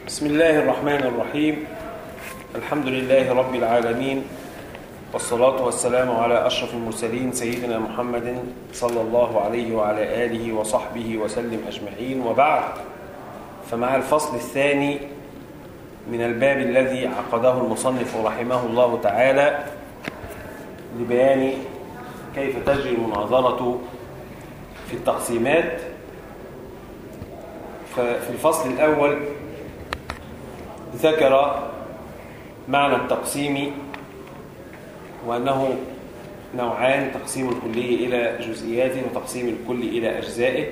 بسم الله الرحمن الرحيم الحمد لله رب العالمين والصلاة والسلام على أشرف المرسلين سيدنا محمد صلى الله عليه وعلى آله وصحبه وسلم أجمعين وبعد فمع الفصل الثاني من الباب الذي عقده المصنف رحمه الله تعالى لبيان كيف تجري المناظرة في التقسيمات ففي الفصل الأول ذكر معنى التقسيم وأنه نوعان تقسيم الكلي إلى جزئياته وتقسيم الكل إلى أجزائه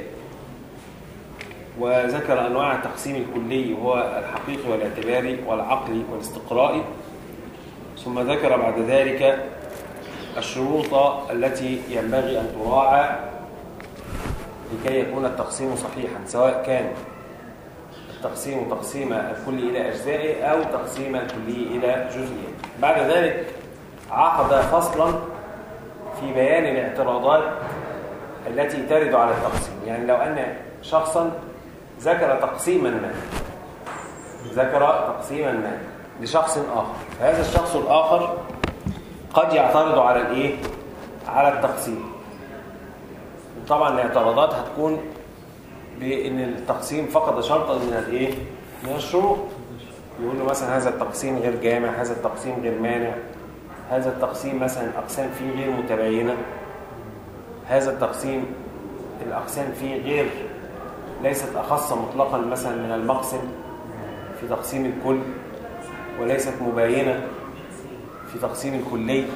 وذكر أنواع التقسيم الكلي وهو الحقيقي والاعتباري والعقلي والاستقرائي ثم ذكر بعد ذلك الشروط التي ينبغي أن تراعى لكي يكون التقسيم صحيحا سواء كان التقسيم تقسيم الكل إلى أجزائه أو تقسيم الكلي إلى جزئيه بعد ذلك عقد فصلا في بيان الاعتراضات التي ترد على التقسيم يعني لو أن شخصا ذكر تقسيما ما ذكر تقسيما ما لشخص آخر فهذا الشخص الآخر قد يعترض على الإيه؟ على التقسيم طبعا الاعتراضات هتكون بان التقسيم فقد شرطا من الايه من الشروط يقول له مثلا هذا التقسيم غير جامع هذا التقسيم غير مانع هذا التقسيم مثلا الاقسام فيه غير متباينه هذا التقسيم الاقسام فيه غير ليست اخص مطلقا مثلا من المقسم في تقسيم الكل وليست مباينه في تقسيم الكلي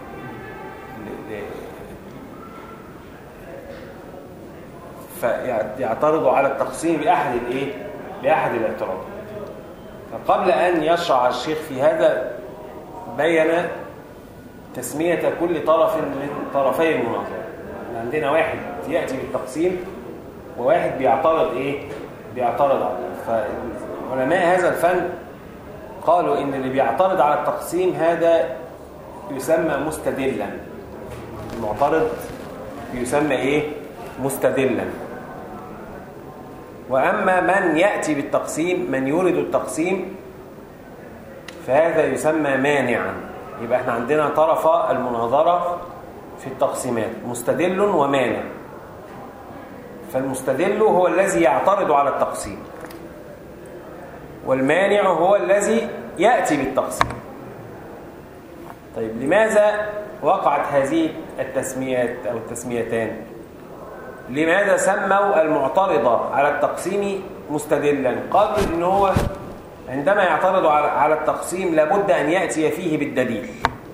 فيعترض على التقسيم بأحد الإيه؟ بأحد الاعتراضات فقبل أن يشرع الشيخ في هذا بين تسمية كل طرف من طرفي المناظرة عندنا واحد يأتي بالتقسيم وواحد بيعترض إيه؟ بيعترض عليه فعلماء هذا الفن قالوا إن اللي بيعترض على التقسيم هذا يسمى مستدلا المعترض يسمى إيه؟ مستدلا وأما من يأتي بالتقسيم من يورد التقسيم فهذا يسمى مانعا يبقى احنا عندنا طرف المناظرة في التقسيمات مستدل ومانع فالمستدل هو الذي يعترض على التقسيم والمانع هو الذي يأتي بالتقسيم طيب لماذا وقعت هذه التسميات أو التسميتان لماذا سموا المعترض على التقسيم مستدلا قالوا ان هو عندما يعترض على التقسيم لابد أن يأتي فيه بالدليل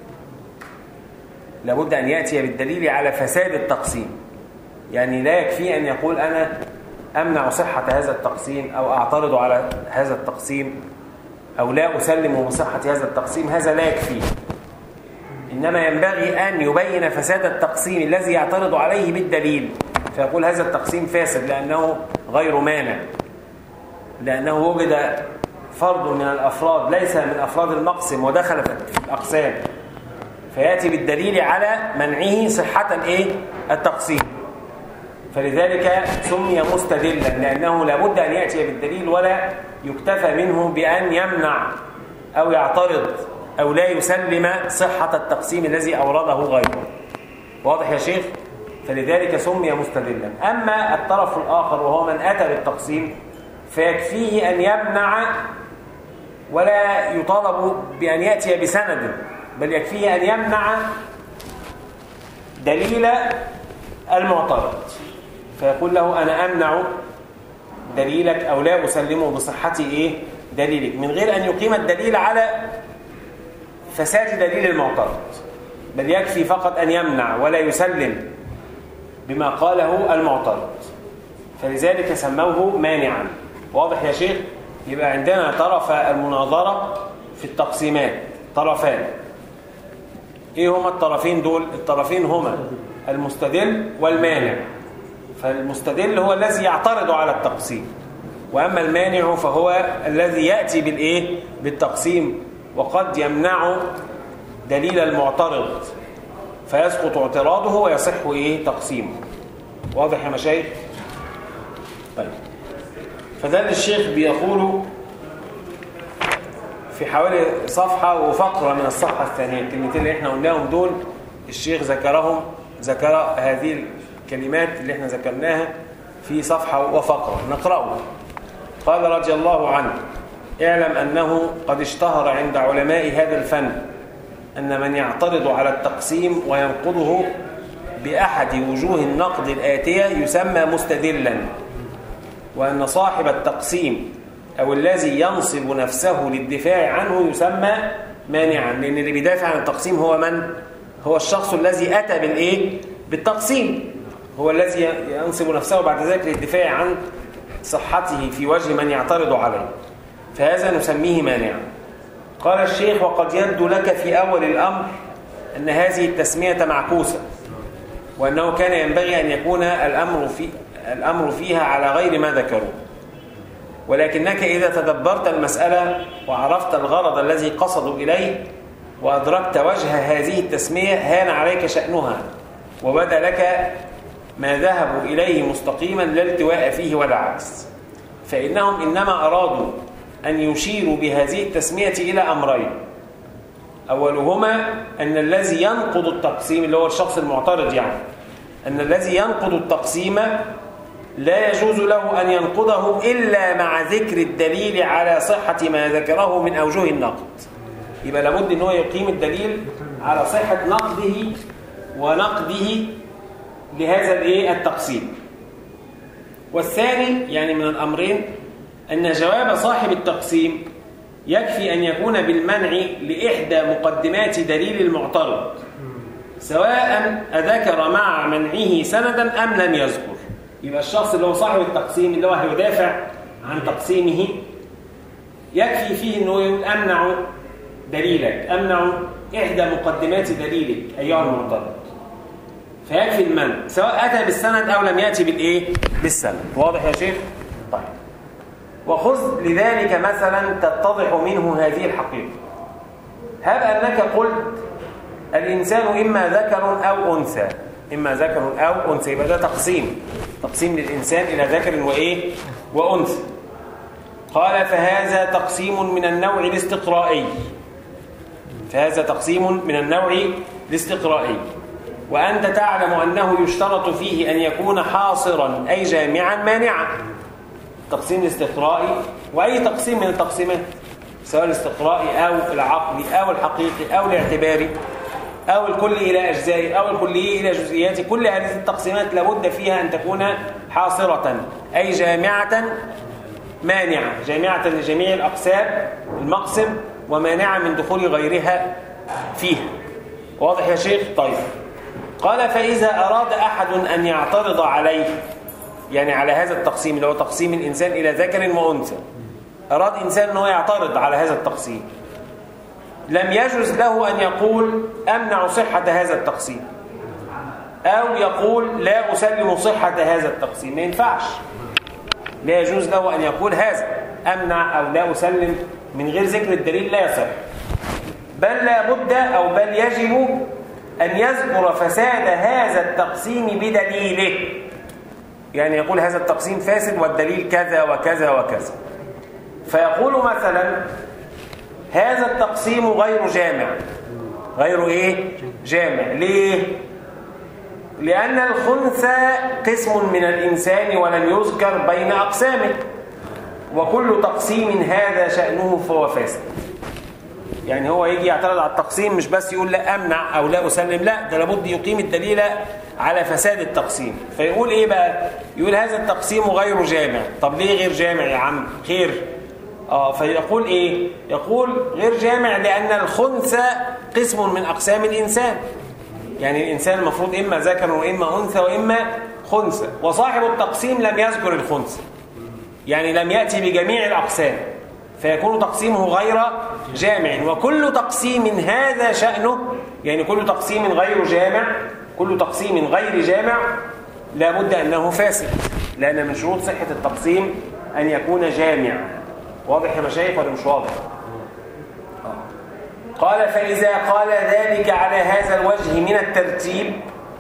لابد أن يأتي بالدليل على فساد التقسيم يعني لا يكفي أن يقول أنا أمنع صحة هذا التقسيم أو أعترض على هذا التقسيم أو لا أسلم بصحة هذا التقسيم هذا لا يكفي إنما ينبغي أن يبين فساد التقسيم الذي يعترض عليه بالدليل فيقول هذا التقسيم فاسد لأنه غير مانع لأنه وجد فرد من الأفراد ليس من أفراد المقسم ودخل في الأقسام فيأتي بالدليل على منعه صحة الإيه؟ التقسيم فلذلك سمي مستدلا لأنه لابد أن يأتي بالدليل ولا يكتفى منه بأن يمنع أو يعترض أو لا يسلم صحة التقسيم الذي أورده غيره واضح يا شيخ؟ فلذلك سمي مستدلا أما الطرف الآخر وهو من أتى بالتقسيم فيكفيه أن يمنع ولا يطالب بأن يأتي بسند بل يكفيه أن يمنع دليل المعترض فيقول له أنا أمنع دليلك أو لا أسلمه بصحة إيه دليلك من غير أن يقيم الدليل على فساد دليل المعترض بل يكفي فقط أن يمنع ولا يسلم بما قاله المعترض فلذلك سموه مانعا واضح يا شيخ يبقى عندنا طرف المناظرة في التقسيمات طرفان ايه هما الطرفين دول الطرفين هما المستدل والمانع فالمستدل هو الذي يعترض على التقسيم واما المانع فهو الذي ياتي بالايه بالتقسيم وقد يمنع دليل المعترض فيسقط اعتراضه ويصح ايه تقسيمه واضح يا مشايخ طيب فده الشيخ بيقول في حوالي صفحة وفقرة من الصفحة الثانية الكلمتين اللي احنا قلناهم دول الشيخ ذكرهم ذكر هذه الكلمات اللي احنا ذكرناها في صفحة وفقرة نقرأه قال رضي الله عنه اعلم أنه قد اشتهر عند علماء هذا الفن أن من يعترض على التقسيم وينقضه بأحد وجوه النقد الآتية يسمى مستدلا وأن صاحب التقسيم أو الذي ينصب نفسه للدفاع عنه يسمى مانعا لأن اللي بيدافع عن التقسيم هو من؟ هو الشخص الذي أتى بالإيه؟ بالتقسيم هو الذي ينصب نفسه بعد ذلك للدفاع عن صحته في وجه من يعترض عليه فهذا نسميه مانعا قال الشيخ وقد يبدو لك في أول الأمر أن هذه التسمية معكوسة وأنه كان ينبغي أن يكون الأمر, في الأمر فيها على غير ما ذكروا ولكنك إذا تدبرت المسألة وعرفت الغرض الذي قصدوا إليه وأدركت وجه هذه التسمية هان عليك شأنها وبدا لك ما ذهبوا إليه مستقيما لا التواء فيه ولا عكس فإنهم إنما أرادوا أن يشيروا بهذه التسمية إلى أمرين أولهما أن الذي ينقض التقسيم اللي هو الشخص المعترض يعني أن الذي ينقض التقسيم لا يجوز له أن ينقضه إلا مع ذكر الدليل على صحة ما ذكره من أوجه النقد يبقى لابد أنه يقيم الدليل على صحة نقده ونقده لهذا الايه التقسيم والثاني يعني من الأمرين أن جواب صاحب التقسيم يكفي أن يكون بالمنع لإحدى مقدمات دليل المعترض سواء أذكر مع منعه سندا أم لم يذكر يبقى الشخص اللي هو صاحب التقسيم اللي هو هيدافع عن تقسيمه يكفي فيه أنه يقول أمنع دليلك أمنع إحدى مقدمات دليلك أيها المعترض فيكفي المنع سواء أتى بالسند أو لم يأتي بالإيه؟ بالسند واضح يا شيخ؟ طيب وخذ لذلك مثلا تتضح منه هذه الحقيقة هب أنك قلت الإنسان إما ذكر أو أنثى إما ذكر أو أنثى يبقى ده تقسيم تقسيم للإنسان إلى ذكر وإيه وأنثى قال فهذا تقسيم من النوع الاستقرائي فهذا تقسيم من النوع الاستقرائي وأنت تعلم أنه يشترط فيه أن يكون حاصرا أي جامعا مانعا تقسيم الاستقرائي وأي تقسيم من التقسيمات سواء الاستقرائي أو العقلي أو الحقيقي أو الاعتباري أو الكل إلى أجزائه أو الكلية إلى جزئياته كل هذه التقسيمات لابد فيها أن تكون حاصرة أي جامعة مانعة جامعة لجميع الأقسام المقسم ومانعة من دخول غيرها فيها واضح يا شيخ؟ طيب قال فإذا أراد أحد أن يعترض عليه يعني على هذا التقسيم اللي هو تقسيم الإنسان إلى ذكر وأنثى أراد إنسان أنه يعترض على هذا التقسيم لم يجوز له أن يقول أمنع صحة هذا التقسيم أو يقول لا أسلم صحة هذا التقسيم ما ينفعش لا يجوز له أن يقول هذا أمنع أو لا أسلم من غير ذكر الدليل لا يصح بل لا بد أو بل يجب أن يذكر فساد هذا التقسيم بدليله يعني يقول هذا التقسيم فاسد والدليل كذا وكذا وكذا فيقول مثلا هذا التقسيم غير جامع غير ايه جامع ليه لأن الخنثى قسم من الإنسان ولم يذكر بين أقسامه وكل تقسيم هذا شأنه فهو فاسد يعني هو يجي يعترض على التقسيم مش بس يقول لا أمنع أو لا أسلم لا ده لابد يقيم الدليل على فساد التقسيم فيقول إيه بقى يقول هذا التقسيم غير جامع طب ليه غير جامع يا عم خير آه فيقول إيه يقول غير جامع لأن الخنثى قسم من أقسام الإنسان يعني الإنسان المفروض إما ذكر وإما أنثى وإما خنثى وصاحب التقسيم لم يذكر الخنثى يعني لم يأتي بجميع الأقسام فيكون تقسيمه غير جامع وكل تقسيم هذا شأنه يعني كل تقسيم غير جامع كل تقسيم غير جامع لابد أنه فاسد لأن من شروط صحة التقسيم أن يكون جامع واضح يا مشايخ ولا مش واضح قال فإذا قال ذلك على هذا الوجه من الترتيب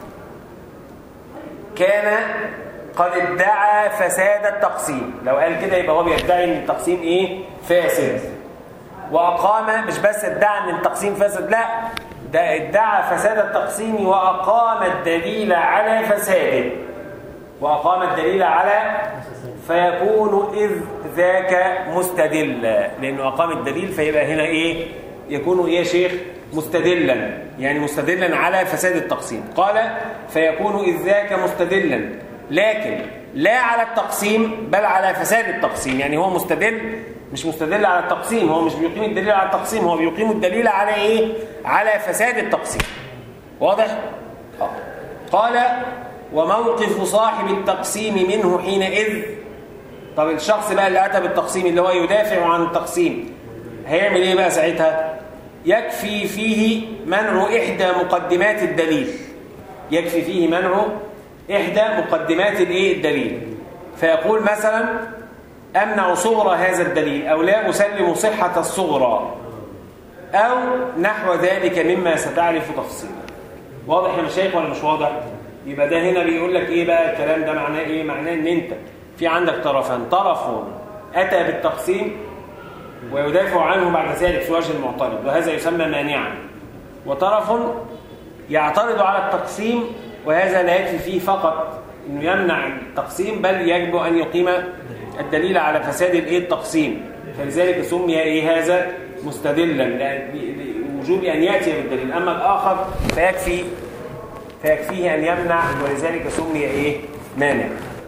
كان قد ادعى فساد التقسيم لو قال كده يبقى هو بيدعي ان التقسيم ايه فاسد وأقام مش بس ادعى أن التقسيم فاسد لا ده ادعى فساد التقسيم وأقام الدليل على فساده وأقام الدليل على فيكون إذ ذاك مستدلا لأنه أقام الدليل فيبقى هنا إيه يكون إيه يا شيخ مستدلا يعني مستدلا على فساد التقسيم قال فيكون إذ ذاك مستدلا لكن لا على التقسيم بل على فساد التقسيم يعني هو مستدل مش مستدل على التقسيم هو مش بيقيم الدليل على التقسيم هو بيقيم الدليل على ايه على فساد التقسيم واضح آه. قال وموقف صاحب التقسيم منه حينئذ طب الشخص بقى اللي اتى بالتقسيم اللي هو يدافع عن التقسيم هيعمل ايه بقى ساعتها يكفي فيه منع احدى مقدمات الدليل يكفي فيه منع إحدى مقدمات الإيه الدليل فيقول مثلا أمنع صغرى هذا الدليل أو لا أسلم صحة الصغرى أو نحو ذلك مما ستعرف تفصيلا واضح يا مشايخ ولا مش واضح يبقى ده هنا بيقول لك إيه بقى الكلام ده معناه إيه معناه إن أنت في عندك طرفان طرف أتى بالتقسيم ويدافع عنه بعد ذلك في وجه المعترض وهذا يسمى مانعا وطرف يعترض على التقسيم وهذا لا يكفي فيه فقط انه يمنع التقسيم بل يجب ان يقيم الدليل على فساد الايه التقسيم فلذلك سمي ايه هذا مستدلا لوجوب ان ياتي بالدليل اما الاخر فيكفي فيكفيه ان يمنع ولذلك سمي ايه مانع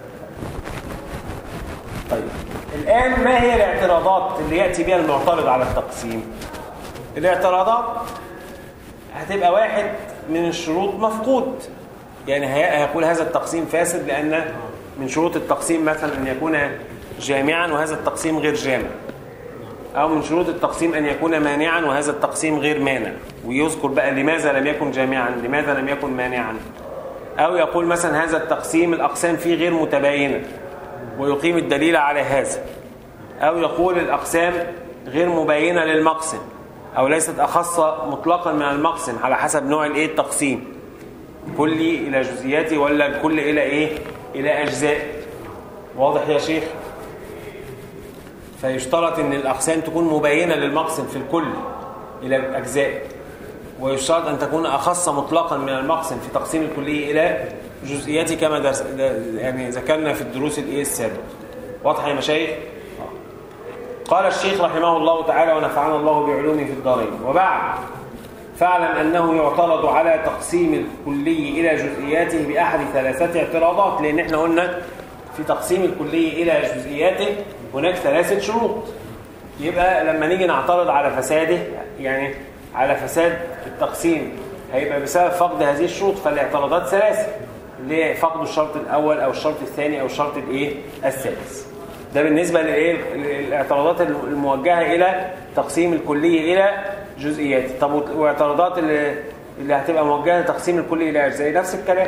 طيب الان ما هي الاعتراضات اللي ياتي بها المعترض على التقسيم الاعتراضات هتبقى واحد من الشروط مفقود يعني هيقول هذا التقسيم فاسد لأن من شروط التقسيم مثلا أن يكون جامعا وهذا التقسيم غير جامع أو من شروط التقسيم أن يكون مانعا وهذا التقسيم غير مانع ويذكر بقى لماذا لم يكن جامعا لماذا لم يكن مانعا أو يقول مثلا هذا التقسيم الأقسام فيه غير متباينة ويقيم الدليل على هذا أو يقول الأقسام غير مبينة للمقسم أو ليست أخص مطلقا من المقسم على حسب نوع الإيه التقسيم كلي إلى جزئياته ولا الكل إلى إيه إلى أجزاء واضح يا شيخ فيشترط أن الأقسام تكون مبينة للمقسم في الكل إلى الأجزاء ويشترط أن تكون أخص مطلقا من المقسم في تقسيم الكلية إلى جزئياته كما درس يعني ذكرنا في الدروس الإيه السابقة واضح يا مشايخ قال الشيخ رحمه الله تعالى ونفعنا الله بعلومه في الدارين وبعد فاعلم أنه يعترض على تقسيم الكلي إلى جزئياته بأحد ثلاثة اعتراضات لأن احنا قلنا في تقسيم الكلي إلى جزئياته هناك ثلاثة شروط يبقى لما نيجي نعترض على فساده يعني على فساد التقسيم هيبقى بسبب فقد هذه الشروط فالاعتراضات ثلاثة اللي فقد الشرط الأول أو الشرط الثاني أو الشرط الإيه السادس ده بالنسبة للإيه الاعتراضات الموجهة إلى تقسيم الكلي إلى جزئيات طب واعتراضات اللي, اللي هتبقى موجهه لتقسيم الكل الى اجزاء نفس الكلام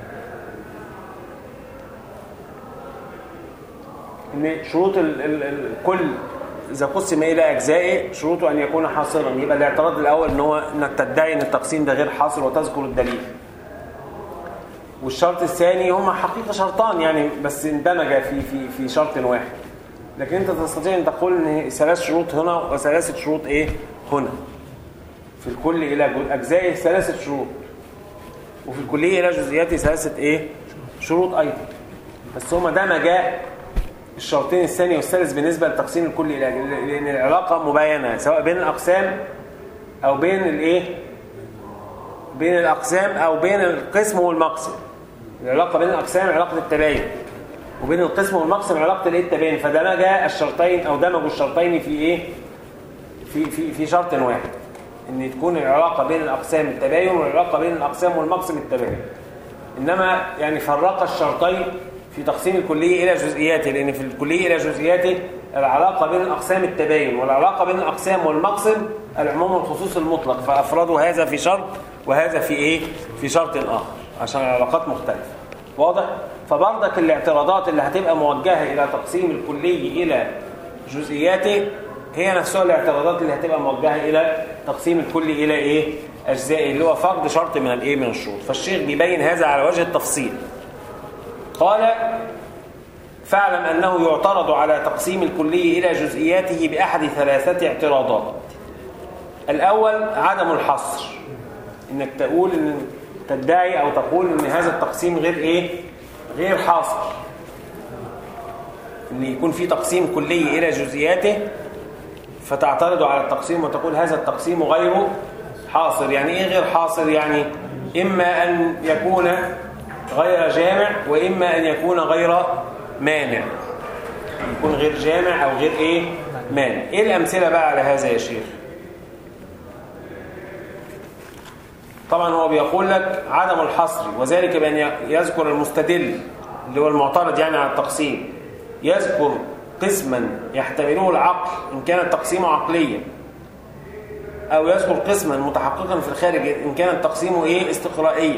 ان شروط الكل اذا قسم الى اجزاء شروطه ان يكون حاصرا يبقى الاعتراض الاول ان هو انك تدعي ان التقسيم ده غير حاصر وتذكر الدليل والشرط الثاني هما حقيقه شرطان يعني بس اندمج في في في شرط واحد لكن انت تستطيع ان تقول ان ثلاث شروط هنا وثلاثه شروط ايه هنا في الكل إلى أجزائه ثلاثة شروط وفي الكلية إلى جزئياته ثلاثة إيه؟ شروط أيضا بس هما دمج الشرطين الثاني والثالث بالنسبة لتقسيم الكل إلى لأن العلاقة مبينة سواء بين الأقسام أو بين الإيه؟ بين الأقسام أو بين القسم والمقسم العلاقة بين الأقسام علاقة التباين وبين القسم والمقسم علاقة الإيه التباين فدمج الشرطين أو دمجوا الشرطين في إيه؟ في في في شرط واحد ان تكون العلاقه بين الاقسام التباين والعلاقه بين الاقسام والمقسم التباين انما يعني فرق الشرطين في تقسيم الكليه الى جزئياته لان في الكليه الى جزئياته العلاقه بين الاقسام التباين والعلاقه بين الاقسام والمقسم العموم والخصوص المطلق فافردوا هذا في شرط وهذا في ايه في شرط اخر عشان العلاقات مختلفه واضح فبرضك الاعتراضات اللي هتبقى موجهه الى تقسيم الكلي الى جزئياته هي نفسها الاعتراضات اللي هتبقى موجهه الى تقسيم الكل الى ايه اجزاء اللي هو فقد شرط من الايه من الشروط فالشيخ بيبين هذا على وجه التفصيل قال فاعلم انه يعترض على تقسيم الكلي الى جزئياته باحد ثلاثه اعتراضات الأول عدم الحصر إنك تقول إن تدعي أو تقول إن هذا التقسيم غير إيه غير حاصر إن يكون في تقسيم كلي إلى جزئياته فتعترض على التقسيم وتقول هذا التقسيم غير حاصر يعني إيه غير حاصر يعني إما أن يكون غير جامع وإما أن يكون غير مانع يكون غير جامع أو غير إيه مانع إيه الأمثلة بقى على هذا يا شيخ طبعا هو بيقول لك عدم الحصر وذلك بأن يذكر المستدل اللي هو المعترض يعني على التقسيم يذكر قسما يحتمله العقل إن كان التقسيم عقليا أو يذكر قسما متحققا في الخارج إن كان التقسيم إيه استقرائيا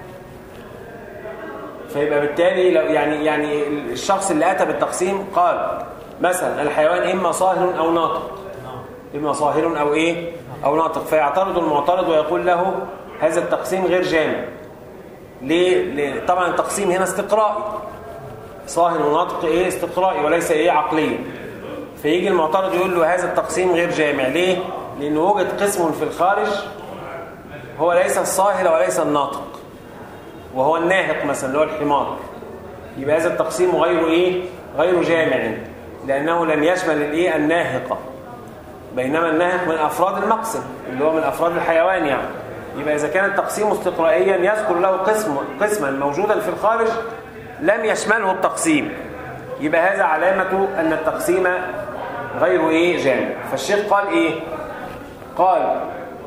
فيبقى بالتالي لو يعني يعني الشخص اللي أتى بالتقسيم قال مثلا الحيوان إما صاهر أو ناطق إما صاهر أو إيه أو ناطق فيعترض المعترض ويقول له هذا التقسيم غير جامع ليه؟ طبعا التقسيم هنا استقرائي صاهر وناطق ايه استقرائي وليس ايه عقليا فيجي المعترض يقول له هذا التقسيم غير جامع ليه لان وجد قسم في الخارج هو ليس الصاهر وليس الناطق وهو الناهق مثلا اللي هو الحمار يبقى هذا التقسيم غير ايه غير جامع لانه لم يشمل الايه الناهقه بينما الناهق من افراد المقسم اللي هو من افراد الحيوان يعني يبقى اذا كان التقسيم استقرائيا يذكر له قسم قسما موجودا في الخارج لم يشمله التقسيم يبقى هذا علامة أن التقسيم غير إيه جامع فالشيخ قال إيه قال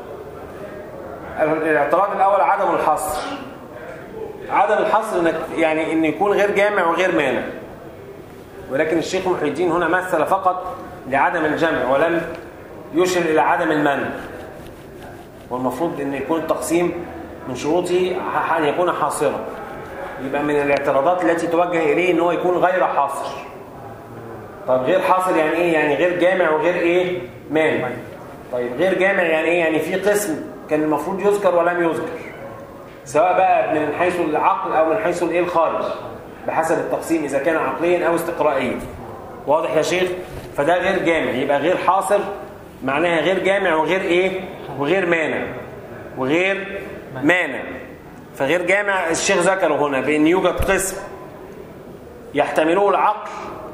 الاعتراض الأول عدم الحصر عدم الحصر إنك يعني إن يكون غير جامع وغير مانع ولكن الشيخ محي الدين هنا مثل فقط لعدم الجمع ولم يشر إلى عدم المنع والمفروض أن يكون التقسيم من شروطه أن يكون حاصرا يبقى من الاعتراضات التي توجه إليه ان هو يكون غير حاصر طيب غير حاصر يعني ايه يعني غير جامع وغير ايه مانع طيب غير جامع يعني ايه يعني في قسم كان المفروض يذكر ولم يذكر سواء بقى من حيث العقل او من حيث الايه الخارج بحسب التقسيم اذا كان عقليا او استقرائيا واضح يا شيخ فده غير جامع يبقى غير حاصر معناها غير جامع وغير ايه وغير مانع وغير مانع فغير جامع الشيخ ذكره هنا بأن يوجد قسم يحتمله العقل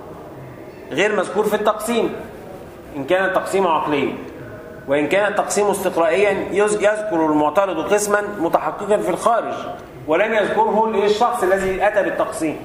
غير مذكور في التقسيم إن كان التقسيم عقليا وإن كان التقسيم استقرائيا يذكر المعترض قسما متحققا في الخارج ولم يذكره للشخص الذي أتى بالتقسيم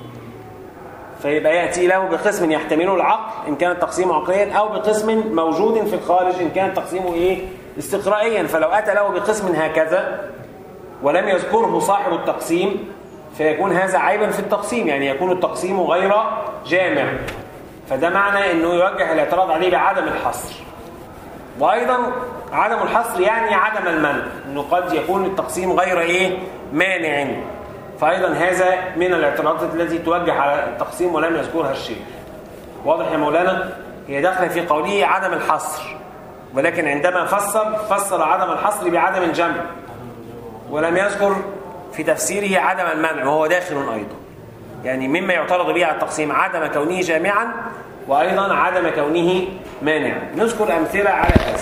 فيبقى يأتي له بقسم يحتمله العقل إن كان التقسيم عقليا أو بقسم موجود في الخارج إن كان تقسيمه إيه استقرائيا فلو أتى له بقسم هكذا ولم يذكره صاحب التقسيم فيكون هذا عيبا في التقسيم يعني يكون التقسيم غير جامع فده معنى انه يوجه الاعتراض عليه بعدم الحصر وايضا عدم الحصر يعني عدم المنع انه قد يكون التقسيم غير ايه مانع فايضا هذا من الاعتراضات التي توجه على التقسيم ولم يذكرها الشيخ واضح يا مولانا هي داخله في قوله عدم الحصر ولكن عندما فسر فسر عدم الحصر بعدم الجمع ولم يذكر في تفسيره عدم المنع وهو داخل أيضا يعني مما يعترض به على التقسيم عدم كونه جامعا وأيضا عدم كونه مانعا نذكر أمثلة على هذا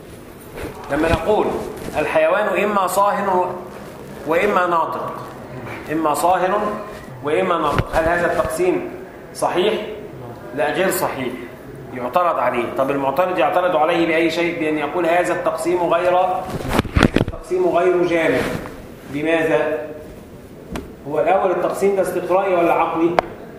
لما نقول الحيوان إما صاهر وإما ناطق إما صاهر وإما ناطق هل هذا التقسيم صحيح؟ لا غير صحيح يعترض عليه طب المعترض يعترض عليه بأي شيء بأن يقول هذا التقسيم غير التقسيم غير جامع لماذا؟ هو الأول التقسيم ده استقرائي ولا عقلي؟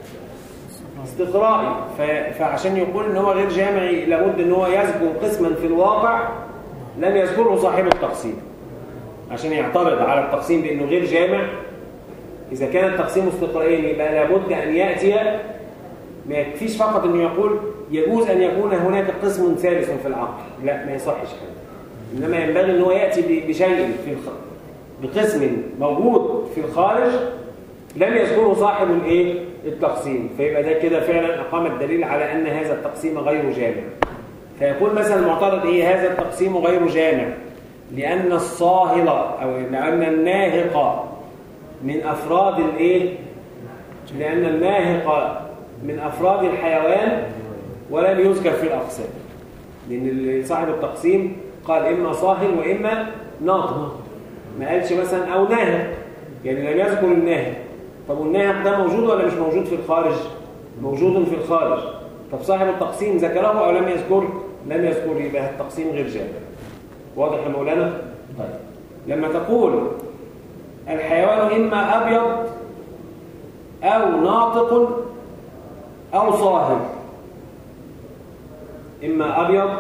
استقرائي فعشان يقول ان هو غير جامعي لابد ان هو يذكر قسما في الواقع لم يذكره صاحب التقسيم عشان يعترض على التقسيم بانه غير جامع اذا كان التقسيم استقرائيا يبقى لابد ان ياتي ما يكفيش فقط انه يقول يجوز ان يكون هناك قسم ثالث في العقل لا ما يصحش كده إنما ينبغي أن هو يأتي بشيء في بقسم موجود في الخارج لم يذكره صاحب الايه التقسيم فيبقى ده كده فعلا اقام الدليل على ان هذا التقسيم غير جامع فيقول مثلا المعترض ايه هذا التقسيم غير جامع لان الصاهر او لان الناهق من افراد الايه لان الناهق من افراد الحيوان ولم يذكر في الاقسام لان صاحب التقسيم قال إما صاهل وإما ناطق ما قالش مثلا أو ناهي يعني لم يذكر الناهي طب والناهي ده موجود ولا مش موجود في الخارج موجود في الخارج طب صاحب التقسيم ذكره أو لم يذكر لم يذكر يبقى التقسيم غير جامع واضح يا مولانا طيب لما تقول الحيوان إما أبيض أو ناطق أو صاهر إما أبيض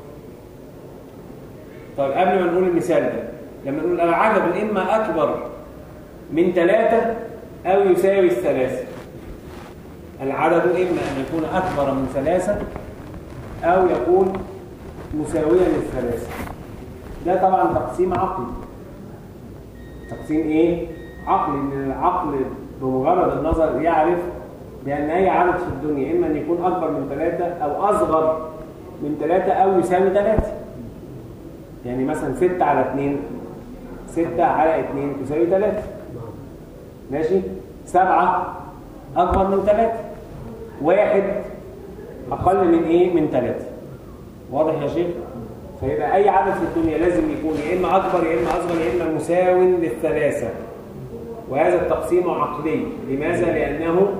طيب قبل ما نقول المثال ده لما نقول العدد إما أكبر من ثلاثة أو يساوي الثلاثة العدد إما أن يكون أكبر من ثلاثة أو يكون مساويا للثلاثة ده طبعا تقسيم عقلي تقسيم إيه؟ عقلي من العقل بمجرد النظر يعرف بأن أي عدد في الدنيا إما أن يكون أكبر من ثلاثة أو أصغر من ثلاثة أو يساوي ثلاثة يعني مثلا ستة على اثنين ستة على اثنين تساوي ثلاثة ماشي سبعة أكبر من ثلاثة واحد أقل من إيه من ثلاثة واضح يا شيخ فيبقى أي عدد في الدنيا لازم يكون يا إما أكبر يا إما أصغر يا إما مساو للثلاثة وهذا التقسيم عقلي لماذا؟ لأنه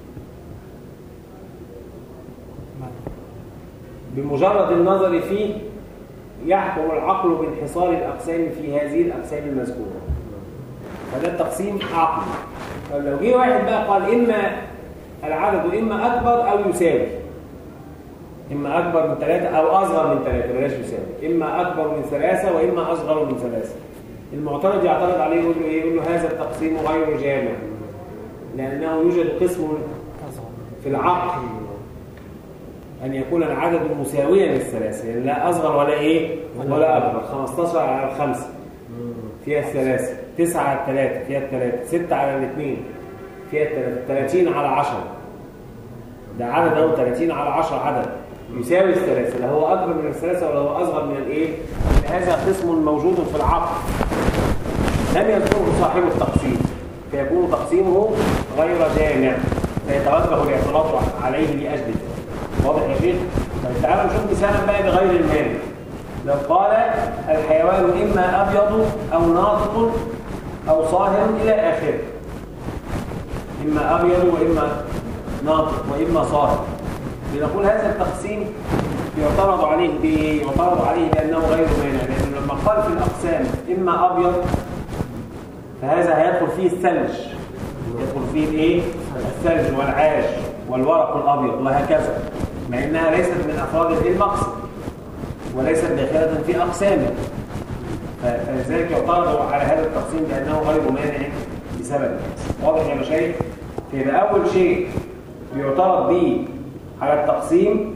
بمجرد النظر فيه يحكم العقل بانحصار الأقسام في هذه الأقسام المذكورة فده التقسيم عقلي فلو جه واحد بقى قال إما العدد إما أكبر أو يساوي إما أكبر من ثلاثة أو أصغر من ثلاثة بلاش يساوي إما أكبر من ثلاثة وإما أصغر من ثلاثة المعترض يعترض عليه يقول له إيه؟ يقول له هذا التقسيم غير جامع لأنه يوجد قسم في العقل أن يكون العدد مساويا للثلاثة يعني لا أصغر ولا إيه ولا أكبر 15 على الخمسة فيها الثلاثة 9 على الثلاثة فيها الثلاثة 6 على الاثنين فيها الثلاثة 30 على 10 ده عدد أو 30 على 10 عدد يساوي الثلاثة لا هو أكبر من الثلاثة ولا هو أصغر من الإيه هذا قسم موجود في العقل لم يذكره صاحب التقسيم فيكون تقسيمه غير جامع فيتوجه الاعتراض عليه لأجل واضح يا شيخ؟ طيب تعالوا نشوف مثالا بقى بغير المال لو قال الحيوان إما أبيض أو ناطق أو صاهر إلى آخره إما أبيض وإما ناطق وإما صاهر لنقول هذا التقسيم يعترض عليه بايه؟ يعترض عليه بأنه غير مانع لأنه لما قال في الأقسام إما أبيض فهذا هيدخل فيه الثلج يدخل فيه الايه؟ الثلج والعاش والورق الأبيض وهكذا مع إنها ليست من أفراد المقصد وليست داخلة في أقسامه فلذلك يعترض على هذا التقسيم بأنه غير مانع بسبب واضح يا مشايخ؟ فيبقى أول شيء بيعترض به على التقسيم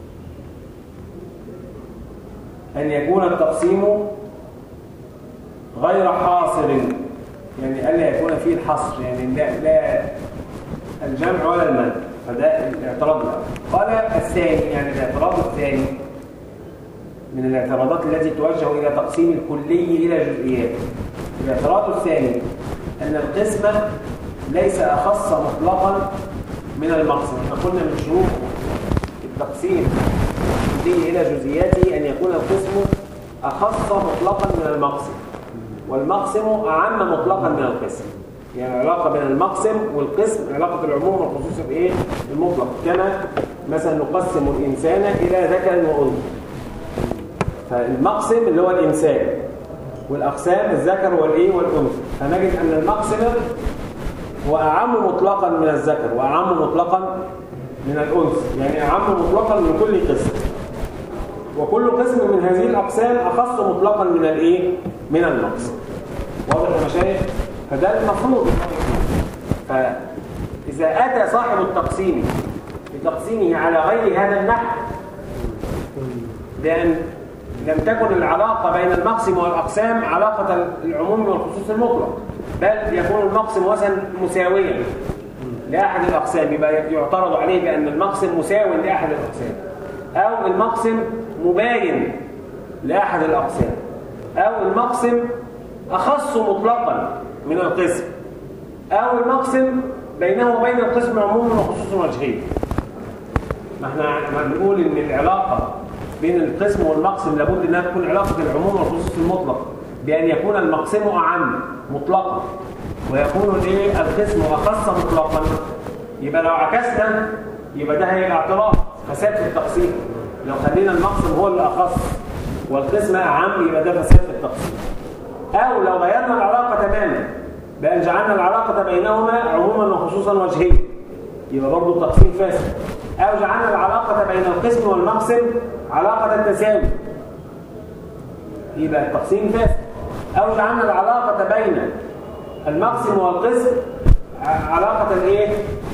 أن يكون التقسيم غير حاصر يعني ألا يكون فيه الحصر يعني لا, لا الجمع ولا المنع فده الاعتراض الأول قال الثاني يعني الاعتراض الثاني من الاعتراضات التي توجه إلى تقسيم الكلي إلى جزئيات الاعتراض الثاني أن القسم ليس أخص مطلقا من المقسم احنا قلنا من شروط التقسيم الكلي إلى جزئياته أن يكون القسم أخص مطلقا من المقسم والمقسم أعم مطلقا من القسم يعني العلاقة بين المقسم والقسم علاقة العموم والخصوص بإيه؟ المطلق كما مثلا نقسم الإنسان إلى ذكر وأنثى فالمقسم اللي هو الإنسان والأقسام الذكر والإيه والأنثى فنجد أن المقسم هو أعم مطلقا من الذكر وأعم مطلقا من الأنثى يعني أعم مطلقا من كل قسم وكل قسم من هذه الأقسام أخص مطلقا من الإيه؟ من المقسم واضح يا مشايخ؟ فده المفروض فإذا أتى صاحب التقسيم بتقسيمه على غير هذا النحو لأن لم تكن العلاقة بين المقسم والأقسام علاقة العموم والخصوص المطلق بل يكون المقسم وزن مساويا لأحد الأقسام يبقى يعترض عليه بأن المقسم مساو لأحد الأقسام أو المقسم مباين لأحد الأقسام أو المقسم أخص مطلقا من القسم أو المقسم بينه وبين القسم عموم وخصوص وجهين ما احنا ما بنقول ان العلاقة بين القسم والمقسم لابد انها تكون علاقه العموم والخصوص المطلق بان يكون المقسم اعم مطلقا ويكون الايه القسم اخص مطلقا يبقى لو عكسنا يبقى ده هيبقى اعتراض فساد في التقسيم لو خلينا المقسم هو اللي اخص والقسم اعم يبقى ده فساد في التقسيم او لو غيرنا العلاقه تماما بان جعلنا العلاقه بينهما عموما وخصوصا وجهيه يبقى برضه التقسيم فاسد او جعلنا العلاقه بين القسم والمقسم علاقه التساوي يبقى التقسيم فاسد او جعلنا العلاقه بين المقسم والقسم علاقه الايه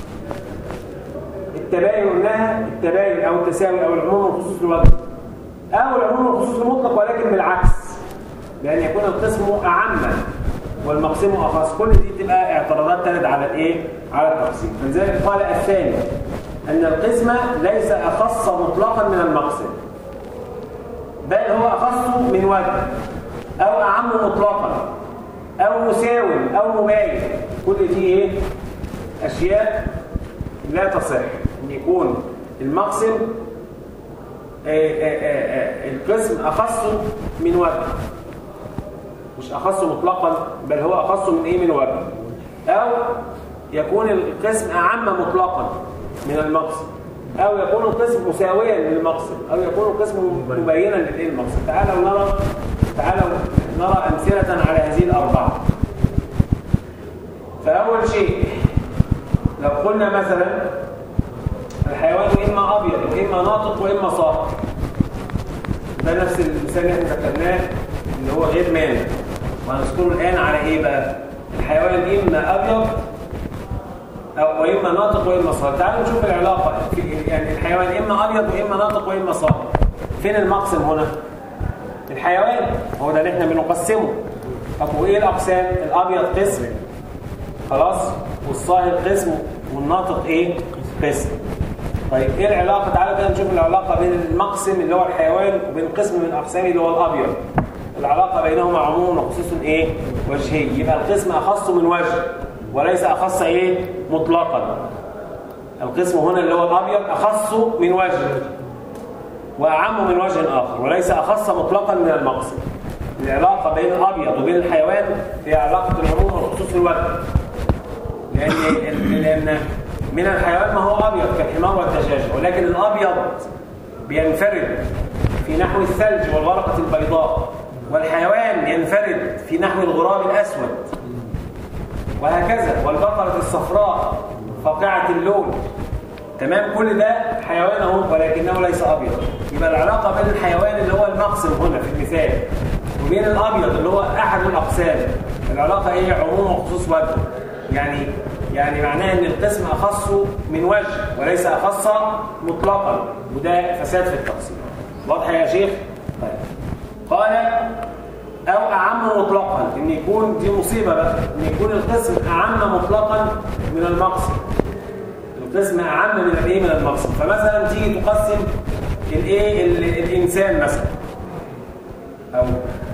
التباين قلناها التباين او التساوي او العموم والخصوص الوجه او العموم والخصوص المطلق ولكن بالعكس بان يكون القسم اعم والمقسم اخص كل دي تبقى اعتراضات ترد على الايه على التقسيم فلذلك قال الثاني ان القسم ليس اخص مطلقا من المقسم بل هو اخص من وجه او اعم مطلقا او مساو او مباين كل دي ايه اشياء لا تصح ان يكون المقسم آآ آآ القسم اخص من وجه مش اخص مطلقا بل هو اخص من ايه من وجه او يكون القسم اعم مطلقا من المقسم او يكون القسم مساويا للمقسم او يكون القسم مبينا للمقسم تعالوا نرى تعالوا نرى امثله على هذه الاربعه فاول شيء لو قلنا مثلا الحيوان اما ابيض واما ناطق واما صاحب ده نفس المثال اللي احنا ذكرناه اللي هو غير مانع وهنذكره الان على ايه بقى الحيوان اما ابيض أو واما ناطق واما صاحب تعالوا نشوف العلاقه يعني الحيوان اما ابيض واما ناطق واما صاحب فين المقسم هنا الحيوان هو ده اللي احنا بنقسمه طب وايه الاقسام الابيض قسم خلاص والصاهر قسم والناطق ايه قسم طيب ايه العلاقه تعالوا كده نشوف العلاقه بين المقسم اللي هو الحيوان وبين قسم من الاقسام اللي هو الابيض العلاقه بينهما عموم وخصوص ايه وجهي يبقى القسم اخص من وجه وليس اخص ايه مطلقا القسم هنا اللي هو الابيض اخص من وجه واعم من وجه اخر وليس اخص مطلقا من المقسم العلاقه بين الابيض وبين الحيوان هي علاقه العموم والخصوص في الوجه لان لان من الحيوان ما هو ابيض كالحمار والدجاجه ولكن الابيض بينفرد في نحو الثلج والورقه البيضاء والحيوان ينفرد في نحو الغراب الاسود وهكذا والبقره الصفراء فاقعه اللون تمام كل ده حيوان اهو ولكنه ليس ابيض يبقى العلاقه بين الحيوان اللي هو المقسم هنا في المثال وبين الابيض اللي هو احد الاقسام العلاقه ايه عموم وخصوص وجه يعني يعني معناه ان القسم اخص من وجه وليس اخص مطلقا وده فساد في التقسيم واضح يا شيخ طيب قال او اعم مطلقا ان يكون دي مصيبه بقى ان يكون القسم اعم مطلقا من المقسم القسم اعم من الايه من المقسم فمثلا تيجي تقسم الايه الانسان مثلا او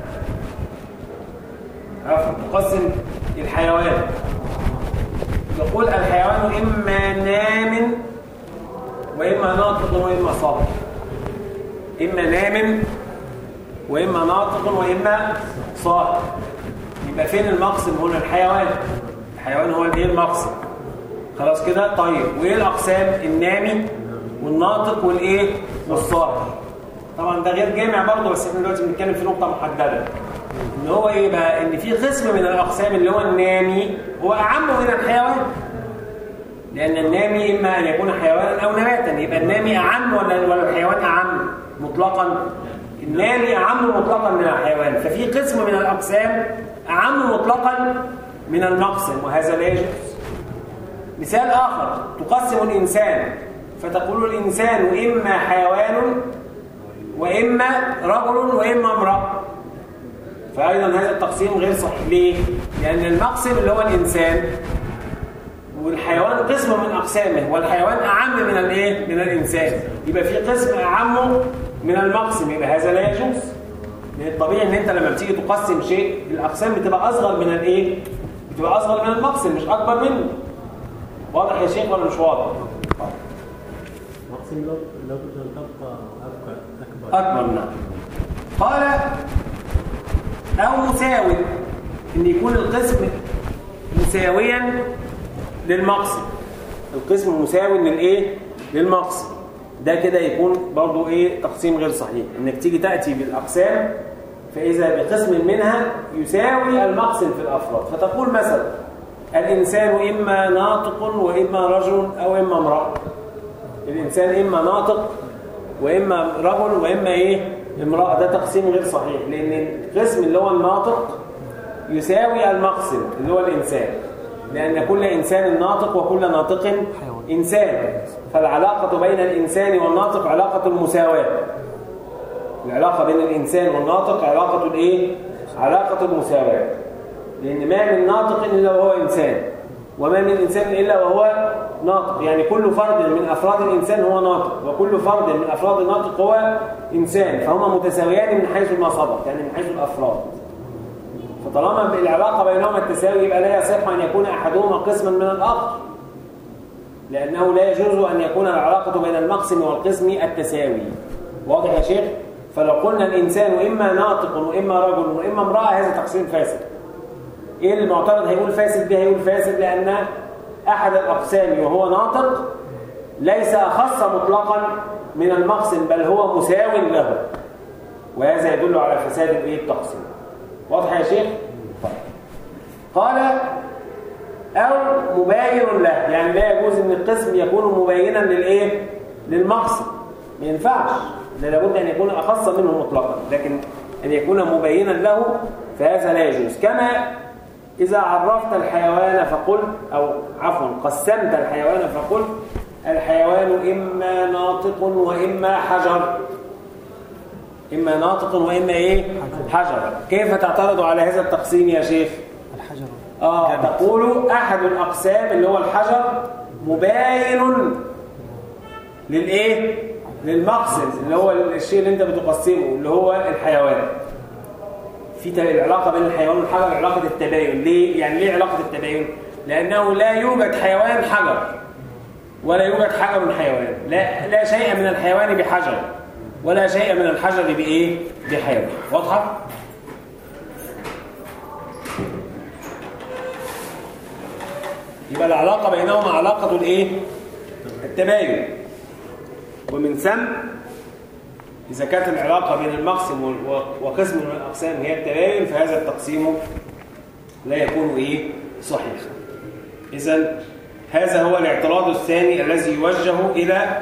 عفوا تقسم الحيوان يقول الحيوان اما نام واما ناطق واما صابر اما نام واما ناطق واما صائم يبقى فين المقسم هنا الحيوان الحيوان هو الايه المقسم خلاص كده طيب وايه الاقسام النامي والناطق والايه والصائم طبعا ده غير جامع برضه بس احنا دلوقتي بنتكلم في نقطه محدده ان هو ايه بقى ان في قسم من الاقسام اللي هو النامي هو اعم من الحيوان لان النامي اما ان يكون حيوانا او نباتا يبقى النامي اعم ولا ولا الحيوان اعم مطلقا النامي اعم مطلقا من الحيوان ففي قسم من الاقسام اعم مطلقا من المقسم وهذا لا يجوز مثال اخر تقسم الانسان فتقول الانسان اما حيوان واما رجل واما امراه فايضا هذا التقسيم غير صحيح ليه لان المقسم اللي هو الانسان والحيوان قسم من اقسامه والحيوان اعم من الايه من الانسان يبقى في قسم اعم من المقسم يبقى هذا لا يجوز لان الطبيعي ان انت لما بتيجي تقسم شيء الاقسام بتبقى اصغر من الايه بتبقى اصغر من المقسم مش اكبر منه واضح يا شيخ ولا مش واضح مقسم لو لو تبقى أكبر أكبر نعم قال أو مساو إن يكون القسم مساويا للمقصد القسم مساوي للإيه؟ للمقصد ده كده يكون برضو إيه تقسيم غير صحيح إنك تيجي تأتي بالأقسام فإذا بقسم منها يساوي المقسم في الأفراد فتقول مثلا الإنسان إما ناطق وإما رجل أو إما امرأة الإنسان إما ناطق وإما رجل وإما إيه امرأة ده تقسيم غير صحيح لأن القسم اللي هو الناطق يساوي المقسم اللي هو الإنسان لأن كل إنسان ناطق وكل ناطق إنسان فالعلاقة بين الإنسان والناطق علاقة المساواة العلاقة بين الإنسان والناطق علاقة الإيه؟ علاقة المساواة لأن ما من ناطق إلا وهو إنسان وما من إنسان إلا وهو ناطق يعني كل فرد من أفراد الإنسان هو ناطق وكل فرد من أفراد الناطق هو إنسان فهما متساويان من حيث ما سبق يعني من حيث الأفراد فطالما العلاقة بينهما التساوي يبقى لا يصح أن يكون أحدهما قسما من الآخر لأنه لا يجوز أن يكون العلاقة بين المقسم والقسم التساوي واضح يا شيخ؟ فلو قلنا الإنسان إما ناطق وإما رجل وإما امرأة هذا تقسيم فاسد إيه المعترض هيقول فاسد ده هيقول فاسد لأن أحد الأقسام وهو ناطق ليس أخص مطلقا من المقسم بل هو مساو له وهذا يدل على فساد الايه التقسيم واضح يا شيخ طيب قال او مباين له يعني لا يجوز ان القسم يكون مبينا للايه للمقسم ما ينفعش ده لابد ان يكون اخص منه مطلقا لكن ان يكون مبينا له فهذا لا يجوز كما إذا عرفت الحيوان فقل أو عفوا قسمت الحيوان فقل الحيوان إما ناطق وإما حجر إما ناطق وإما إيه حجر كيف تعترض على هذا التقسيم يا شيخ الحجر آه تقول أحد الأقسام اللي هو الحجر مباين للإيه للمقصد اللي هو الشيء اللي أنت بتقسمه اللي هو الحيوان في العلاقة بين الحيوان والحجر علاقة التباين ليه؟ يعني ليه علاقة التباين؟ لأنه لا يوجد حيوان حجر ولا يوجد حجر حيوان لا, لا شيء من الحيوان بحجر ولا شيء من الحجر بإيه؟ بحيوان واضحة؟ يبقى العلاقة بينهما علاقة الإيه؟ التباين ومن ثم إذا كانت العلاقة بين المقسم وقسم من الأقسام هي التباين فهذا التقسيم لا يكون إيه صحيحا إذا هذا هو الاعتراض الثاني الذي يوجه إلى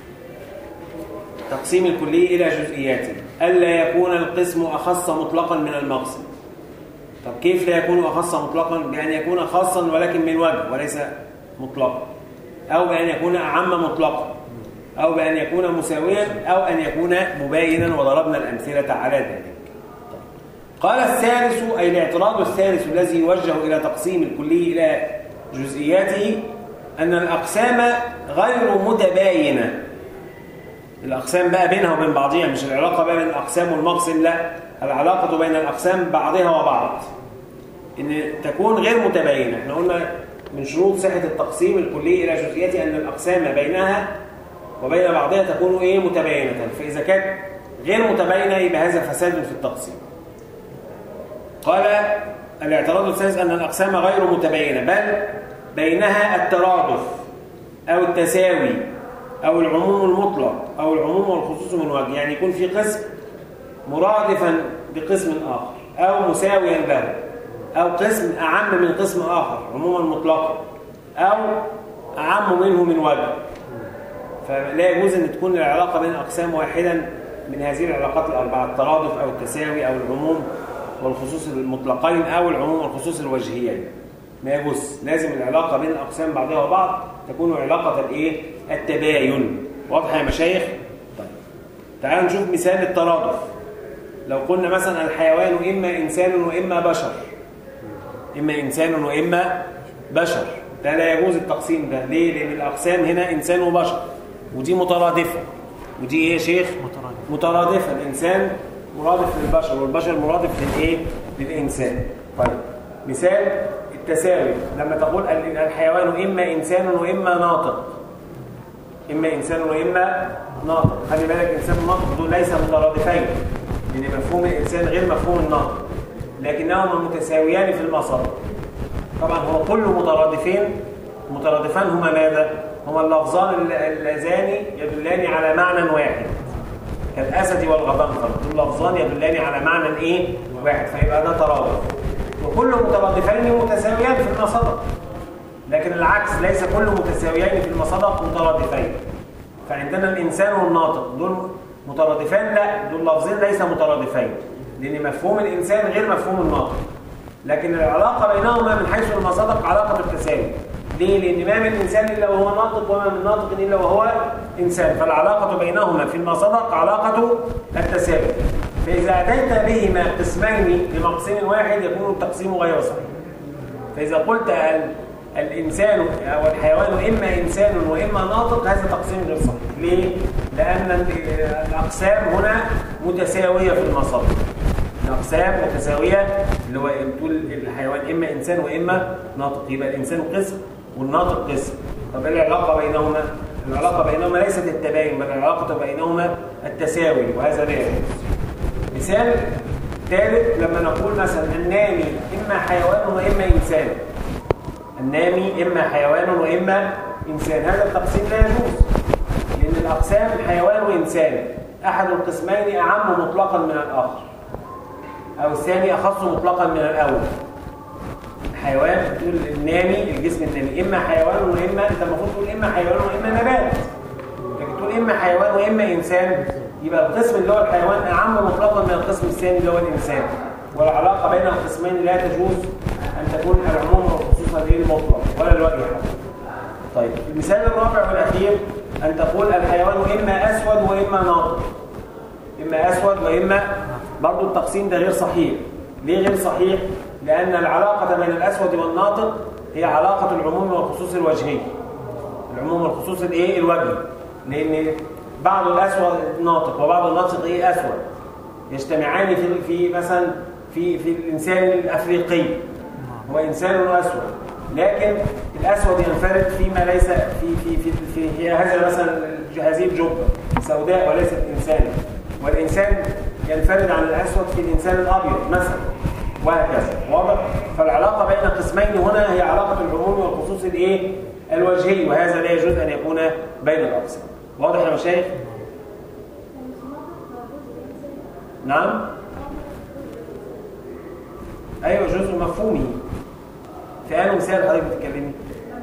تقسيم الكلية إلى جزئياته ألا يكون القسم أخص مطلقا من المقسم طب كيف لا يكون أخص مطلقا؟ بأن يكون خاصا ولكن من وجه وليس مطلقا أو بأن يكون أعم مطلقا أو بأن يكون مساويا أو أن يكون مباينا وضربنا الأمثلة على ذلك قال الثالث أي الاعتراض الثالث الذي يوجه إلى تقسيم الكلي إلى جزئياته أن الأقسام غير متباينة الأقسام بقى بينها وبين بعضها مش العلاقة بقى بين الأقسام والمقسم لا العلاقة بين الأقسام بعضها وبعض إن تكون غير متباينة احنا قلنا من شروط صحة التقسيم الكلي إلى جزئياته أن الأقسام بينها وبين بعضها تكون إيه متباينة فإذا كانت غير متباينة يبقى هذا فساد في التقسيم قال الاعتراض الثالث أن الأقسام غير متباينة بل بينها الترادف أو التساوي أو العموم المطلق أو العموم والخصوص من وجه يعني يكون في قسم مرادفا بقسم آخر أو مساويا له أو قسم أعم من قسم آخر عموما مطلقا أو أعم منه من وجه فلا يجوز أن تكون العلاقة بين أقسام واحدا من هذه العلاقات الأربعة الترادف أو التساوي أو العموم والخصوص المطلقين أو العموم والخصوص الوجهيين ما يجوز لازم العلاقة بين الأقسام بعضها وبعض تكون علاقة الإيه؟ التباين واضح يا مشايخ؟ طيب تعالوا نشوف مثال الترادف لو قلنا مثلا الحيوان إما إنسان وإما بشر إما إنسان وإما بشر ده لا يجوز التقسيم ده ليه؟ لأن الأقسام هنا إنسان وبشر ودي مترادفة ودي إيه يا شيخ؟ مترادفة مترادفة الإنسان مرادف للبشر والبشر مرادف للإيه؟ للإنسان طيب مثال التساوي لما تقول الحيوان إما إنسان وإما ناطق إما إنسان وإما ناطق خلي بالك إنسان وناطق دول ليس مترادفين لأن مفهوم الإنسان غير مفهوم الناطق لكنهما متساويان في المصدر طبعا هو كل مترادفين مترادفان هما ماذا؟ هما اللفظان اللذان يدلان على معنى واحد كالأسد والغضنفر دول لفظان يدلان على معنى ايه؟ واحد فيبقى ده ترادف وكل مترادفين متساويان في المصدر لكن العكس ليس كل متساويين في المصادق مترادفين فعندنا الإنسان والناطق دول مترادفان لا دول لفظين ليس مترادفين لأن مفهوم الإنسان غير مفهوم الناطق لكن العلاقة بينهما من حيث المصادق علاقة التساوي ليه؟ لأن ما من إنسان إلا وهو ناطق وما من ناطق إلا وهو إنسان فالعلاقة بينهما في المصادق علاقة التساوي فإذا أتيت بهما قسمين لمقسم واحد يكون التقسيم غير صحيح فإذا قلت الإنسان أو الحيوان إما إنسان وإما ناطق هذا تقسيم غير صحيح ليه؟ لأن الأقسام هنا متساوية في المصادر الأقسام متساوية اللي هو تقول الحيوان إما إنسان وإما ناطق يبقى الإنسان قسم والناطق قسم طب إيه العلاقة بينهما؟ العلاقة بينهما ليست التباين بل العلاقة بينهما التساوي وهذا لا مثال ثالث لما نقول مثلا النامي إما حيوان وإما إنسان النامي إما حيوان وإما إنسان هذا التقسيم لا يجوز لأن الأقسام حيوان وإنسان أحد القسمين أعم مطلقا من الآخر أو الثاني أخص مطلقا من الأول الحيوان تقول النامي الجسم النامي إما حيوان وإما أنت المفروض تقول إما حيوان وإما نبات لكن تقول إما حيوان وإما إنسان يبقى القسم اللي هو الحيوان أعم مطلقا من القسم الثاني اللي هو الإنسان والعلاقة بين القسمين لا تجوز أن تكون العموم والخصوص غير مطلق ولا الوجه حتى طيب المثال الرابع والأخير أن تقول الحيوان إما أسود وإما ناطق إما أسود وإما برضو التقسيم ده غير صحيح ليه غير صحيح؟ لأن العلاقة بين الأسود والناطق هي علاقة العموم والخصوص الوجهي العموم والخصوص الإيه؟ الوجهي لأن بعض الأسود ناطق وبعض الناطق إيه أسود يجتمعان في في مثلا في في الإنسان الأفريقي هو إنسان أسود لكن الأسود ينفرد فيما ليس في في في في, في هذا مثلا هذه الجبة سوداء وليست إنسان والإنسان ينفرد عن الأسود في الإنسان الأبيض مثلا وهكذا واضح فالعلاقة بين قسمين هنا هي علاقة العموم والخصوص الإيه الوجهي وهذا لا يجوز أن يكون بين الأقسام واضح يا مشايخ نعم ايوه جزء مفهومي في انه مثال حضرتك بتتكلمي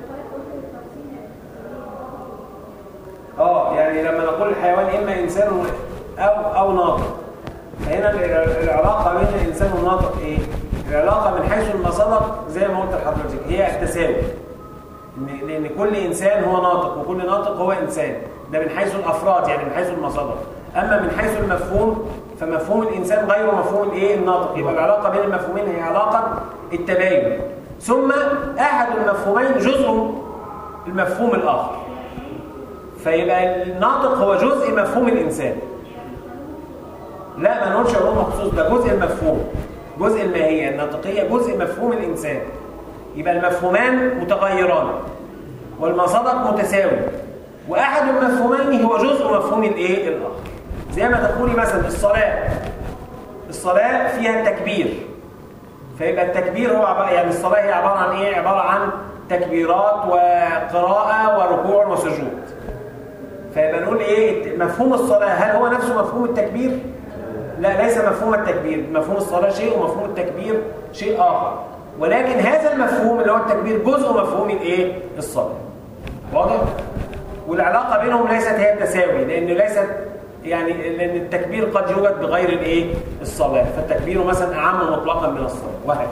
اه يعني لما نقول الحيوان اما انسان او او ناطق فهنا العلاقه بين الانسان والناطق ايه العلاقه من حيث المصدر زي ما قلت لحضرتك هي التساوي لان كل انسان هو ناطق وكل ناطق هو انسان ده من حيث الافراد يعني من حيث المصدر اما من حيث المفهوم فمفهوم الانسان غير مفهوم الايه الناطق يبقى العلاقه بين المفهومين هي علاقه التباين ثم احد المفهومين جزء المفهوم الاخر فيبقى الناطق هو جزء مفهوم الانسان لا ما نقولش عموم مخصوص ده جزء المفهوم جزء الماهيه الناطقيه جزء مفهوم الانسان يبقى المفهومان متغيران والمصادق متساوي واحد المفهومين هو جزء مفهوم الايه الاخر زي ما تقولي مثلا الصلاه الصلاه فيها التكبير فيبقى التكبير هو عبارة يعني الصلاه هي عباره عن ايه عباره عن تكبيرات وقراءه وركوع وسجود فيبقى نقول ايه مفهوم الصلاه هل هو نفسه مفهوم التكبير لا ليس مفهوم التكبير مفهوم الصلاه شيء ومفهوم التكبير شيء اخر ولكن هذا المفهوم اللي هو التكبير جزء مفهوم الايه الصلاه واضح والعلاقه بينهم ليست هي التساوي لان ليست يعني لان التكبير قد يوجد بغير الايه الصلاه فالتكبير مثلا اعم مطلقا من الصلاه وهكذا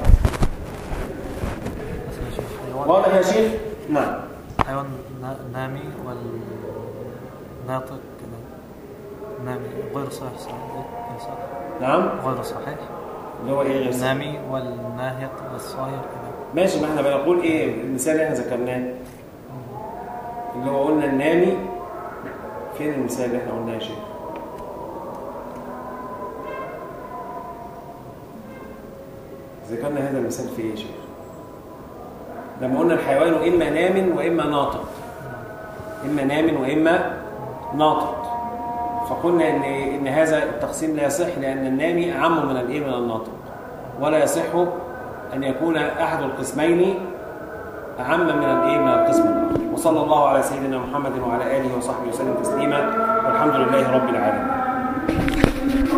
واضح يا شيخ نعم حيوان نامي والناطق كده نامي غير صحيح صحيح نعم غير صحيح اللي هو ايه غير صحيح النامي والناهق والصاير كده ماشي ما احنا بنقول ايه المثال اللي احنا ذكرناه اللي هو قلنا النامي فين المثال اللي احنا قلناه يا شيخ ذكرنا هذا المثال في ايه يا شيخ لما قلنا الحيوان اما نام واما ناطق إما نام وإما ناطق فقلنا إن إن هذا التقسيم لا يصح لأن النامي أعم من الإيه من الناطق ولا يصح أن يكون أحد القسمين أعم من الإيه من القسم الآخر وصلى الله على سيدنا محمد وعلى آله وصحبه وسلم تسليما والحمد لله رب العالمين